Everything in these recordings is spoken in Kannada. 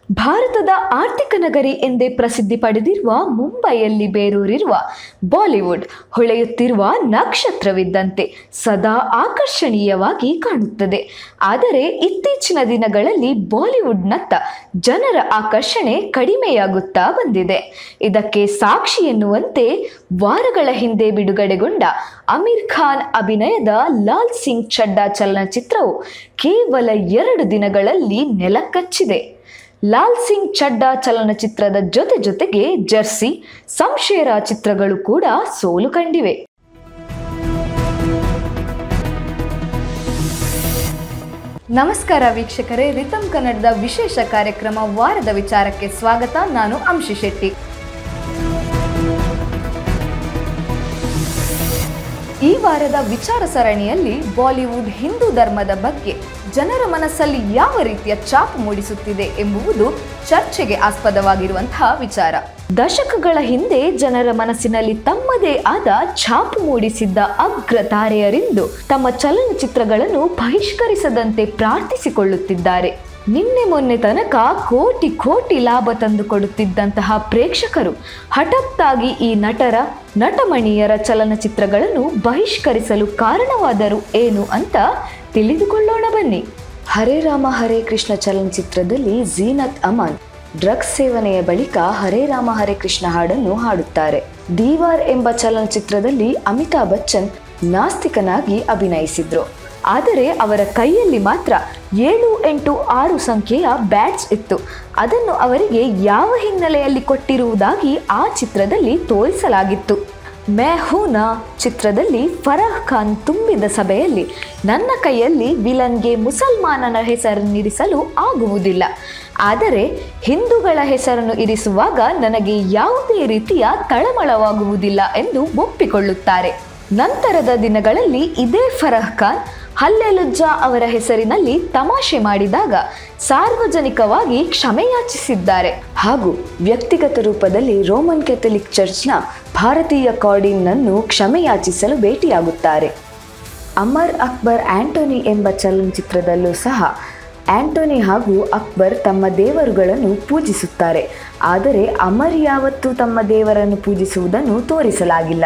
ಭಾರತದ ಆರ್ಥಿಕ ನಗರಿ ಎಂದೇ ಪ್ರಸಿದ್ಧಿ ಪಡೆದಿರುವ ಮುಂಬೈಯಲ್ಲಿ ಬೇರೂರಿರುವ ಬಾಲಿವುಡ್ ಹೊಳೆಯುತ್ತಿರುವ ನಕ್ಷತ್ರವಿದ್ದಂತೆ ಸದಾ ಆಕರ್ಷಣೀಯವಾಗಿ ಕಾಣುತ್ತದೆ ಆದರೆ ಇತ್ತೀಚಿನ ದಿನಗಳಲ್ಲಿ ಬಾಲಿವುಡ್ನತ್ತ ಜನರ ಆಕರ್ಷಣೆ ಕಡಿಮೆಯಾಗುತ್ತಾ ಬಂದಿದೆ ಇದಕ್ಕೆ ಸಾಕ್ಷಿ ಎನ್ನುವಂತೆ ವಾರಗಳ ಹಿಂದೆ ಬಿಡುಗಡೆಗೊಂಡ ಅಮೀರ್ ಖಾನ್ ಅಭಿನಯದ ಲಾಲ್ ಸಿಂಗ್ ಚಡ್ಡಾ ಚಲನಚಿತ್ರವು ಕೇವಲ ಎರಡು ದಿನಗಳಲ್ಲಿ ನೆಲಕಚ್ಚಿದೆ ಲಾಲ್ ಸಿಂಗ್ ಚಡ್ಡಾ ಚಲನಚಿತ್ರದ ಜೊತೆ ಜೊತೆಗೆ ಜರ್ಸಿ ಸಂಶೇರ ಚಿತ್ರಗಳು ಕೂಡ ಸೋಲು ಕಂಡಿವೆ ನಮಸ್ಕಾರ ವೀಕ್ಷಕರೇ ರಿತಮ್ ಕನ್ನಡದ ವಿಶೇಷ ಕಾರ್ಯಕ್ರಮ ವಾರದ ವಿಚಾರಕ್ಕೆ ಸ್ವಾಗತ ನಾನು ಅಂಶಿ ಶೆಟ್ಟಿ ಈ ವಾರದ ವಿಚಾರ ಸರಣಿಯಲ್ಲಿ ಬಾಲಿವುಡ್ ಹಿಂದೂ ಧರ್ಮದ ಬಗ್ಗೆ ಜನರ ಮನಸ್ಸಲ್ಲಿ ಯಾವ ರೀತಿಯ ಛಾಪು ಮೂಡಿಸುತ್ತಿದೆ ಎಂಬುವುದು ಚರ್ಚೆಗೆ ಆಸ್ಪದವಾಗಿರುವಂತಹ ವಿಚಾರ ದಶಕಗಳ ಹಿಂದೆ ಜನರ ಮನಸ್ಸಿನಲ್ಲಿ ತಮ್ಮದೇ ಆದ ಛಾಪು ಮೂಡಿಸಿದ್ದ ಅಗ್ರ ತಾರೆಯರಿಂದು ತಮ್ಮ ಚಲನಚಿತ್ರಗಳನ್ನು ಬಹಿಷ್ಕರಿಸದಂತೆ ಪ್ರಾರ್ಥಿಸಿಕೊಳ್ಳುತ್ತಿದ್ದಾರೆ ನಿನ್ನೆ ಮೊನ್ನೆ ತನಕ ಕೋಟಿ ಕೋಟಿ ಲಾಭ ತಂದು ಕೊಡುತ್ತಿದ್ದಂತಹ ಪ್ರೇಕ್ಷಕರು ಹಠಾತ್ತಾಗಿ ಈ ನಟರ ನಟಮಣಿಯರ ಚಲನಚಿತ್ರಗಳನ್ನು ಬಹಿಷ್ಕರಿಸಲು ಕಾರಣವಾದರು ಏನು ಅಂತ ತಿಳಿದುಕೊಳ್ಳೋಣ ಬನ್ನಿ ಹರೇ ರಾಮ ಹರೇ ಕೃಷ್ಣ ಚಲನಚಿತ್ರದಲ್ಲಿ ಜೀನತ್ ಅಮಾನ್ ಡ್ರಗ್ಸ್ ಸೇವನೆಯ ಬಳಿಕ ಹರೇ ರಾಮ ಹರೇ ಕೃಷ್ಣ ಹಾಡನ್ನು ಹಾಡುತ್ತಾರೆ ದೀವಾರ್ ಎಂಬ ಚಲನಚಿತ್ರದಲ್ಲಿ ಅಮಿತಾಬ್ ಬಚ್ಚನ್ ನಾಸ್ತಿಕನಾಗಿ ಅಭಿನಯಿಸಿದ್ರು ಆದರೆ ಅವರ ಕೈಯಲ್ಲಿ ಮಾತ್ರ ಏಳು ಎಂಟು ಆರು ಸಂಖ್ಯೆಯ ಬ್ಯಾಟ್ಸ್ ಇತ್ತು ಅದನ್ನು ಅವರಿಗೆ ಯಾವ ಹಿನ್ನೆಲೆಯಲ್ಲಿ ಕೊಟ್ಟಿರುವುದಾಗಿ ಆ ಚಿತ್ರದಲ್ಲಿ ತೋರಿಸಲಾಗಿತ್ತು ಮೇ ಹೂನಾ ಚಿತ್ರದಲ್ಲಿ ಫರಹ್ ಖಾನ್ ತುಂಬಿದ ಸಭೆಯಲ್ಲಿ ನನ್ನ ಕೈಯಲ್ಲಿ ವಿಲನ್ಗೆ ಮುಸಲ್ಮಾನನ ಹೆಸರನ್ನು ಇರಿಸಲು ಆಗುವುದಿಲ್ಲ ಆದರೆ ಹಿಂದೂಗಳ ಹೆಸರನ್ನು ಇರಿಸುವಾಗ ನನಗೆ ಯಾವುದೇ ರೀತಿಯ ತಳಮಳವಾಗುವುದಿಲ್ಲ ಎಂದು ಒಪ್ಪಿಕೊಳ್ಳುತ್ತಾರೆ ನಂತರದ ದಿನಗಳಲ್ಲಿ ಇದೇ ಫರಹ್ ಖಾನ್ ಹಲ್ಲೆಲುಜ್ಜಾ ಅವರ ಹೆಸರಿನಲ್ಲಿ ತಮಾಷೆ ಮಾಡಿದಾಗ ಸಾರ್ವಜನಿಕವಾಗಿ ಕ್ಷಮೆಯಾಚಿಸಿದ್ದಾರೆ ಹಾಗೂ ವ್ಯಕ್ತಿಗತ ರೂಪದಲ್ಲಿ ರೋಮನ್ ಕೆಥಲಿಕ್ ಚರ್ಚ್ನ ಭಾರತೀಯ ಕಾರ್ಡಿನ್ನನ್ನು ಕ್ಷಮೆಯಾಚಿಸಲು ಭೇಟಿಯಾಗುತ್ತಾರೆ ಅಮರ್ ಅಕ್ಬರ್ ಆಂಟೋನಿ ಎಂಬ ಚಲನಚಿತ್ರದಲ್ಲೂ ಸಹ ಆಂಟೋನಿ ಹಾಗೂ ಅಕ್ಬರ್ ತಮ್ಮ ದೇವರುಗಳನ್ನು ಪೂಜಿಸುತ್ತಾರೆ ಆದರೆ ಅಮರ್ ಯಾವತ್ತೂ ತಮ್ಮ ದೇವರನ್ನು ಪೂಜಿಸುವುದನ್ನು ತೋರಿಸಲಾಗಿಲ್ಲ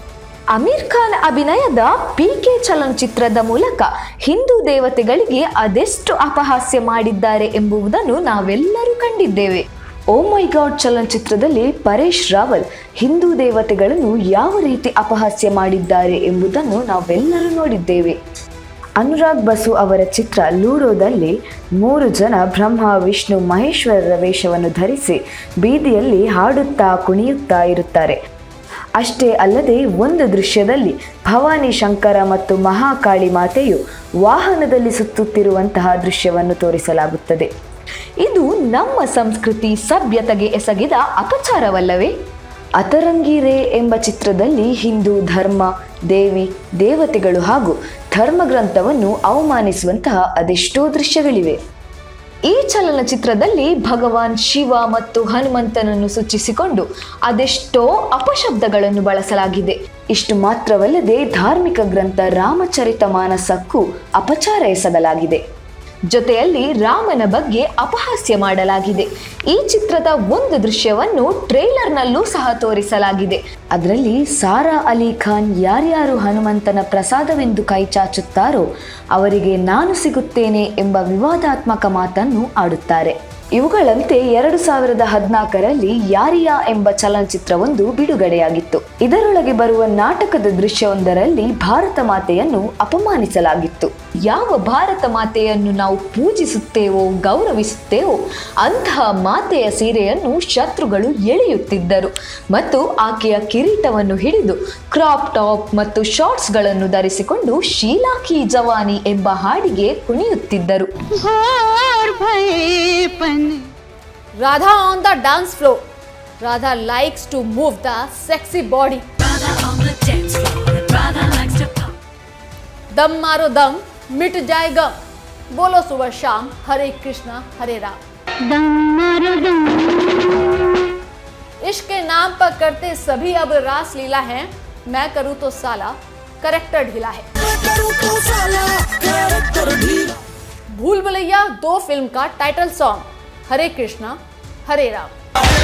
ಅಮೀರ್ ಖಾನ್ ಅಭಿನಯದ ಪಿ ಕೆ ಚಲನಚಿತ್ರದ ಮೂಲಕ ಹಿಂದೂ ದೇವತೆಗಳಿಗೆ ಅದೆಷ್ಟು ಅಪಹಾಸ್ಯ ಮಾಡಿದ್ದಾರೆ ಎಂಬುದನ್ನು ನಾವೆಲ್ಲರೂ ಕಂಡಿದ್ದೇವೆ ಓ ಮೈ ಗಾಡ್ ಚಲನಚಿತ್ರದಲ್ಲಿ ಪರೇಶ್ ರಾವಲ್ ಹಿಂದೂ ದೇವತೆಗಳನ್ನು ಯಾವ ರೀತಿ ಅಪಹಾಸ್ಯ ಮಾಡಿದ್ದಾರೆ ಎಂಬುದನ್ನು ನಾವೆಲ್ಲರೂ ನೋಡಿದ್ದೇವೆ ಅನುರಾಗ್ ಬಸು ಅವರ ಚಿತ್ರ ಲೂಡೋದಲ್ಲಿ ಮೂರು ಜನ ಬ್ರಹ್ಮ ವಿಷ್ಣು ಮಹೇಶ್ವರರ ವೇಷವನ್ನು ಧರಿಸಿ ಬೀದಿಯಲ್ಲಿ ಹಾಡುತ್ತಾ ಕುಣಿಯುತ್ತಾ ಇರುತ್ತಾರೆ ಅಷ್ಟೇ ಅಲ್ಲದೆ ಒಂದು ದೃಶ್ಯದಲ್ಲಿ ಭವಾನಿ ಶಂಕರ ಮತ್ತು ಮಹಾಕಾಳಿ ಮಾತೆಯು ವಾಹನದಲ್ಲಿ ಸುತ್ತುತ್ತಿರುವಂತಹ ದೃಶ್ಯವನ್ನು ತೋರಿಸಲಾಗುತ್ತದೆ ಇದು ನಮ್ಮ ಸಂಸ್ಕೃತಿ ಸಭ್ಯತೆಗೆ ಎಸಗಿದ ಅಪಚಾರವಲ್ಲವೇ ಅತರಂಗಿರೇ ಎಂಬ ಚಿತ್ರದಲ್ಲಿ ಹಿಂದೂ ಧರ್ಮ ದೇವಿ ದೇವತೆಗಳು ಹಾಗೂ ಧರ್ಮಗ್ರಂಥವನ್ನು ಅವಮಾನಿಸುವಂತಹ ಅದೆಷ್ಟೋ ದೃಶ್ಯಗಳಿವೆ ಈ ಚಲನಚಿತ್ರದಲ್ಲಿ ಭಗವಾನ್ ಶಿವ ಮತ್ತು ಹನುಮಂತನನ್ನು ಸೂಚಿಸಿಕೊಂಡು ಅದೆಷ್ಟೋ ಅಪಶಬ್ದಗಳನ್ನು ಬಳಸಲಾಗಿದೆ ಇಷ್ಟು ಮಾತ್ರವಲ್ಲದೆ ಧಾರ್ಮಿಕ ಗ್ರಂಥ ರಾಮಚರಿತ ಮಾನಸಕ್ಕೂ ಅಪಚಾರ ಎಸಗಲಾಗಿದೆ ಜೊತೆಯಲ್ಲಿ ರಾಮನ ಬಗ್ಗೆ ಅಪಹಾಸ್ಯ ಮಾಡಲಾಗಿದೆ ಈ ಚಿತ್ರದ ಒಂದು ದೃಶ್ಯವನ್ನು ಟ್ರೇಲರ್ನಲ್ಲೂ ಸಹ ತೋರಿಸಲಾಗಿದೆ ಅದರಲ್ಲಿ ಸಾರಾ ಅಲಿ ಖಾನ್ ಯಾರ್ಯಾರು ಹನುಮಂತನ ಪ್ರಸಾದವೆಂದು ಕೈಚಾಚುತ್ತಾರೋ ಅವರಿಗೆ ನಾನು ಸಿಗುತ್ತೇನೆ ಎಂಬ ವಿವಾದಾತ್ಮಕ ಮಾತನ್ನು ಆಡುತ್ತಾರೆ ಇವುಗಳಂತೆ ಎರಡು ಸಾವಿರದ ಹದಿನಾಲ್ಕರಲ್ಲಿ ಯಾರಿಯಾ ಎಂಬ ಚಲನಚಿತ್ರವೊಂದು ಬಿಡುಗಡೆಯಾಗಿತ್ತು ಇದರೊಳಗೆ ಬರುವ ನಾಟಕದ ದೃಶ್ಯವೊಂದರಲ್ಲಿ ಭಾರತ ಮಾತೆಯನ್ನು ಅಪಮಾನಿಸಲಾಗಿತ್ತು ಯಾವ ಭಾರತ ಮಾತೆಯನ್ನು ನಾವು ಪೂಜಿಸುತ್ತೇವೋ ಗೌರವಿಸುತ್ತೇವೋ ಅಂತಹ ಮಾತೆಯ ಸೀರೆಯನ್ನು ಶತ್ರುಗಳು ಎಳೆಯುತ್ತಿದ್ದರು ಮತ್ತು ಆಕೆಯ ಕಿರೀಟವನ್ನು ಹಿಡಿದು ಕ್ರಾಪ್ ಟಾಪ್ ಮತ್ತು ಶಾರ್ಟ್ಸ್ಗಳನ್ನು ಧರಿಸಿಕೊಂಡು ಶೀಲಾ ಕಿ ಜವಾನಿ ಎಂಬ ಹಾಡಿಗೆ ಕುಣಿಯುತ್ತಿದ್ದರು घोर भये पन Radha on the dance floor. Radha likes to move the sexy body. Radha on the dance floor. Radha likes to pop. दम मारो दम मिट जाए गम बोलो सुबह शाम हरे कृष्णा हरे राम दम मारो दम इश्क के नाम पर करते सभी अब रास लीला है मैं करूँ तो साला करेक्टर ढीला है भूल भुलैया दो फिल्म का टाइटल सॉन्ग ಹರೇ ಕೃಷ್ಣ ಹರೇ ರಾಮ್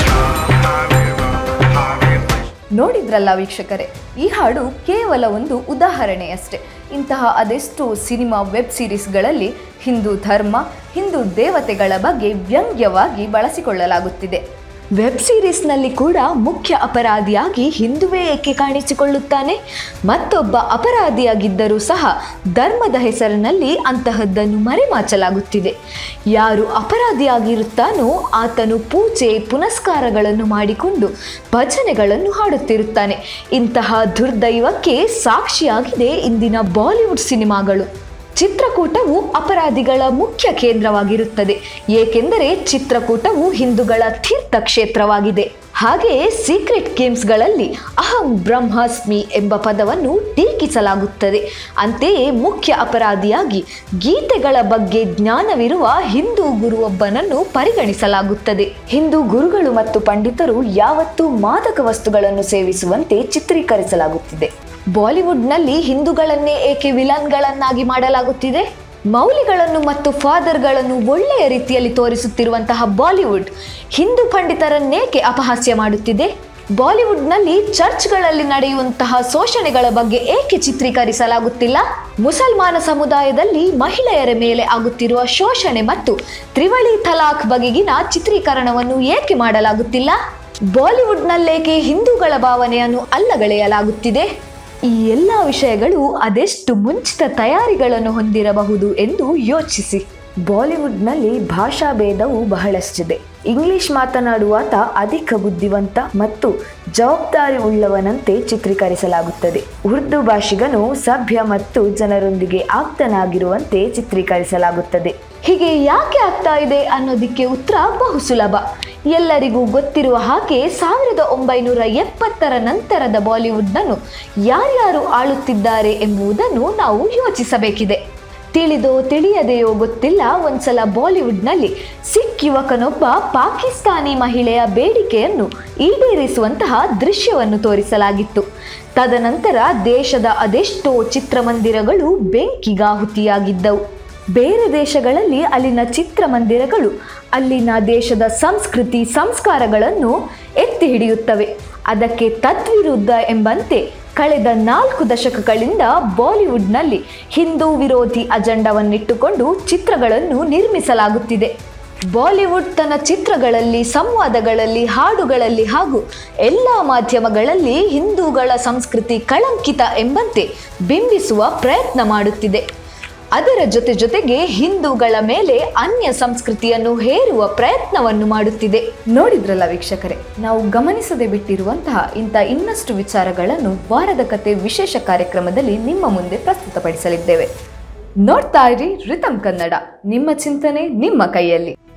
ನೋಡಿದ್ರಲ್ಲ ವೀಕ್ಷಕರೇ ಈ ಹಾಡು ಕೇವಲ ಒಂದು ಉದಾಹರಣೆಯಷ್ಟೇ ಇಂತಹ ಅದೆಷ್ಟೋ ಸಿನಿಮಾ ವೆಬ್ ಸೀರೀಸ್ಗಳಲ್ಲಿ ಹಿಂದೂ ಧರ್ಮ ಹಿಂದೂ ದೇವತೆಗಳ ಬಗ್ಗೆ ವ್ಯಂಗ್ಯವಾಗಿ ಬಳಸಿಕೊಳ್ಳಲಾಗುತ್ತಿದೆ ವೆಬ್ ಸೀರೀಸ್ನಲ್ಲಿ ಕೂಡ ಮುಖ್ಯ ಅಪರಾಧಿಯಾಗಿ ಹಿಂದುವೇ ಏಕೆ ಕಾಣಿಸಿಕೊಳ್ಳುತ್ತಾನೆ ಮತ್ತೊಬ್ಬ ಅಪರಾಧಿಯಾಗಿದ್ದರೂ ಸಹ ಧರ್ಮದ ಹೆಸರಿನಲ್ಲಿ ಅಂತಹದ್ದನ್ನು ಮರೆಮಾಚಲಾಗುತ್ತಿದೆ ಯಾರು ಅಪರಾಧಿಯಾಗಿರುತ್ತಾನೋ ಆತನು ಪೂಜೆ ಪುನಸ್ಕಾರಗಳನ್ನು ಮಾಡಿಕೊಂಡು ಭಜನೆಗಳನ್ನು ಹಾಡುತ್ತಿರುತ್ತಾನೆ ಇಂತಹ ದುರ್ದೈವಕ್ಕೆ ಸಾಕ್ಷಿಯಾಗಿದೆ ಇಂದಿನ ಬಾಲಿವುಡ್ ಸಿನಿಮಾಗಳು ಚಿತ್ರಕೂಟವು ಅಪರಾಧಿಗಳ ಮುಖ್ಯ ಕೇಂದ್ರವಾಗಿರುತ್ತದೆ ಏಕೆಂದರೆ ಚಿತ್ರಕೂಟವು ಹಿಂದೂಗಳ ತೀರ್ಥ ಕ್ಷೇತ್ರವಾಗಿದೆ ಹಾಗೆಯೇ ಸೀಕ್ರೆಟ್ ಗೇಮ್ಸ್ಗಳಲ್ಲಿ ಅಹಂ ಬ್ರಹ್ಮಾಸ್ಮಿ ಎಂಬ ಪದವನ್ನು ಟೀಕಿಸಲಾಗುತ್ತದೆ ಅಂತೆಯೇ ಮುಖ್ಯ ಅಪರಾಧಿಯಾಗಿ ಗೀತೆಗಳ ಬಗ್ಗೆ ಜ್ಞಾನವಿರುವ ಹಿಂದೂ ಗುರುವೊಬ್ಬನನ್ನು ಪರಿಗಣಿಸಲಾಗುತ್ತದೆ ಹಿಂದೂ ಗುರುಗಳು ಮತ್ತು ಪಂಡಿತರು ಯಾವತ್ತೂ ಮಾದಕ ವಸ್ತುಗಳನ್ನು ಸೇವಿಸುವಂತೆ ಚಿತ್ರೀಕರಿಸಲಾಗುತ್ತಿದೆ ಬಾಲಿವುಡ್ನಲ್ಲಿ ಹಿಂದೂಗಳನ್ನೇ ಏಕೆ ವಿಲನ್ಗಳನ್ನಾಗಿ ಮಾಡಲಾಗುತ್ತಿದೆ ಮೌಲಿಗಳನ್ನು ಮತ್ತು ಫಾದರ್ಗಳನ್ನು ಒಳ್ಳೆಯ ರೀತಿಯಲ್ಲಿ ತೋರಿಸುತ್ತಿರುವಂತಹ ಬಾಲಿವುಡ್ ಹಿಂದೂ ಪಂಡಿತರನ್ನೇಕೆ ಅಪಹಾಸ್ಯ ಮಾಡುತ್ತಿದೆ ಬಾಲಿವುಡ್ನಲ್ಲಿ ಚರ್ಚ್ಗಳಲ್ಲಿ ನಡೆಯುವಂತಹ ಶೋಷಣೆಗಳ ಬಗ್ಗೆ ಏಕೆ ಚಿತ್ರೀಕರಿಸಲಾಗುತ್ತಿಲ್ಲ ಮುಸಲ್ಮಾನ ಸಮುದಾಯದಲ್ಲಿ ಮಹಿಳೆಯರ ಮೇಲೆ ಆಗುತ್ತಿರುವ ಶೋಷಣೆ ಮತ್ತು ತ್ರಿವಳಿ ತಲಾಖ್ ಬಗೆಗಿನ ಚಿತ್ರೀಕರಣವನ್ನು ಏಕೆ ಮಾಡಲಾಗುತ್ತಿಲ್ಲ ಬಾಲಿವುಡ್ನಲ್ಲೇಕೆ ಹಿಂದೂಗಳ ಭಾವನೆಯನ್ನು ಅಲ್ಲಗಳೆಯಲಾಗುತ್ತಿದೆ ಈ ಎಲ್ಲ ವಿಷಯಗಳು ಅದೆಷ್ಟು ಮುಂಚಿತ ತಯಾರಿಗಳನ್ನು ಹೊಂದಿರಬಹುದು ಎಂದು ಯೋಚಿಸಿ ಬಾಲಿವುಡ್ನಲ್ಲಿ ಭಾಷಾ ಭೇದವು ಬಹಳಷ್ಟಿದೆ ಇಂಗ್ಲಿಷ್ ಮಾತನಾಡುವಾತ ಅಧಿಕ ಬುದ್ಧಿವಂತ ಮತ್ತು ಜವಾಬ್ದಾರಿ ಉಳ್ಳವನಂತೆ ಚಿತ್ರೀಕರಿಸಲಾಗುತ್ತದೆ ಉರ್ದು ಭಾಷಿಗನು ಸಭ್ಯ ಮತ್ತು ಜನರೊಂದಿಗೆ ಆಪ್ತನಾಗಿರುವಂತೆ ಚಿತ್ರೀಕರಿಸಲಾಗುತ್ತದೆ ಹೀಗೆ ಯಾಕೆ ಆಗ್ತಾ ಇದೆ ಅನ್ನೋದಕ್ಕೆ ಉತ್ತರ ಬಹು ಸುಲಭ ಎಲ್ಲರಿಗೂ ಗೊತ್ತಿರುವ ಹಾಗೆ ಸಾವಿರದ ಒಂಬೈನೂರ ಎಪ್ಪತ್ತರ ನಂತರದ ಬಾಲಿವುಡ್ನನ್ನು ಯಾರ್ಯಾರು ಆಳುತ್ತಿದ್ದಾರೆ ಎಂಬುದನ್ನು ನಾವು ಯೋಚಿಸಬೇಕಿದೆ ತಿಳಿದೋ ತಿಳಿಯದೆಯೋ ಗೊತ್ತಿಲ್ಲ ಒಂದ್ಸಲ ಬಾಲಿವುಡ್ನಲ್ಲಿ ಸಿಖ್ ಯುವಕನೊಬ್ಬ ಪಾಕಿಸ್ತಾನಿ ಮಹಿಳೆಯ ಬೇಡಿಕೆಯನ್ನು ಈಡೇರಿಸುವಂತಹ ದೃಶ್ಯವನ್ನು ತೋರಿಸಲಾಗಿತ್ತು ತದನಂತರ ದೇಶದ ಅದೆಷ್ಟೋ ಚಿತ್ರಮಂದಿರಗಳು ಬೆಂಕಿಗಾಹುತಿಯಾಗಿದ್ದವು ಬೇರೆ ದೇಶಗಳಲ್ಲಿ ಅಲ್ಲಿನ ಚಿತ್ರಮಂದಿರಗಳು ಅಲ್ಲಿನ ದೇಶದ ಸಂಸ್ಕೃತಿ ಸಂಸ್ಕಾರಗಳನ್ನು ಎತ್ತಿ ಹಿಡಿಯುತ್ತವೆ ಅದಕ್ಕೆ ತದ್ವಿರುದ್ಧ ಎಂಬಂತೆ ಕಳೆದ ನಾಲ್ಕು ದಶಕಗಳಿಂದ ಬಾಲಿವುಡ್ನಲ್ಲಿ ಹಿಂದೂ ವಿರೋಧಿ ಅಜೆಂಡವನ್ನಿಟ್ಟುಕೊಂಡು ಚಿತ್ರಗಳನ್ನು ನಿರ್ಮಿಸಲಾಗುತ್ತಿದೆ ಬಾಲಿವುಡ್ ತನ್ನ ಚಿತ್ರಗಳಲ್ಲಿ ಸಂವಾದಗಳಲ್ಲಿ ಹಾಡುಗಳಲ್ಲಿ ಹಾಗೂ ಎಲ್ಲ ಮಾಧ್ಯಮಗಳಲ್ಲಿ ಹಿಂದೂಗಳ ಸಂಸ್ಕೃತಿ ಕಳಂಕಿತ ಎಂಬಂತೆ ಬಿಂಬಿಸುವ ಪ್ರಯತ್ನ ಮಾಡುತ್ತಿದೆ ಅದರ ಜೊತೆ ಜೊತೆಗೆ ಹಿಂದೂಗಳ ಮೇಲೆ ಅನ್ಯ ಸಂಸ್ಕೃತಿಯನ್ನು ಹೇರುವ ಪ್ರಯತ್ನವನ್ನು ಮಾಡುತ್ತಿದೆ ನೋಡಿದ್ರಲ್ಲ ವೀಕ್ಷಕರೇ ನಾವು ಗಮನಿಸದೆ ಬಿಟ್ಟಿರುವಂತಹ ಇಂಥ ಇನ್ನಷ್ಟು ವಿಚಾರಗಳನ್ನು ವಾರದ ಕತೆ ವಿಶೇಷ ಕಾರ್ಯಕ್ರಮದಲ್ಲಿ ನಿಮ್ಮ ಮುಂದೆ ಪ್ರಸ್ತುತಪಡಿಸಲಿದ್ದೇವೆ ನೋಡ್ತಾ ಇರಿ ರಿತಮ್ ಕನ್ನಡ ನಿಮ್ಮ ಚಿಂತನೆ ನಿಮ್ಮ ಕೈಯಲ್ಲಿ